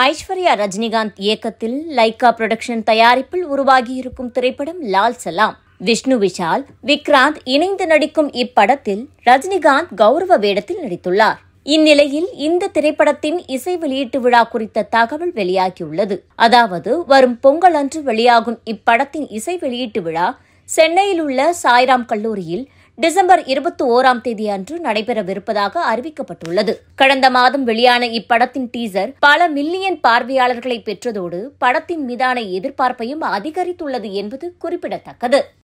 ஐஸ்வர்யா ரஜினிகாந்த் இயக்கத்தில் Lyca production தயாரிப்பில் உருவாகியிருக்கும் திரைப்படம் லால் சலாம் விஷ்ணு விஷால் விக்ராந்த் இணைந்து நடிக்கும் இப்படத்தில் ரஜினிகாந்த் கௌரவ வேடத்தில் நடித்துள்ளார் இந்நிலையில் இந்த திரைப்படத்தின் இசை வெளியீட்டு விழா குறித்த தகவல் வெளியாகியுள்ளது அதாவது வரும் பொங்கல் அன்று வெளியாகும் இப்படத்தின் இசை வெளியீட்டு விழா சென்னையில் உள்ள சாய்ராம் கல்லூரியில் டிசம்பர் இருபத்தி ஓராம் தேதி அன்று நடைபெறவிருப்பதாக அறிவிக்கப்பட்டுள்ளது கடந்த மாதம் வெளியான இப்படத்தின் டீசர் பல மில்லியன் பார்வையாளர்களை பெற்றதோடு படத்தின் மீதான எதிர்பார்ப்பையும் அதிகரித்துள்ளது என்பது குறிப்பிடத்தக்கது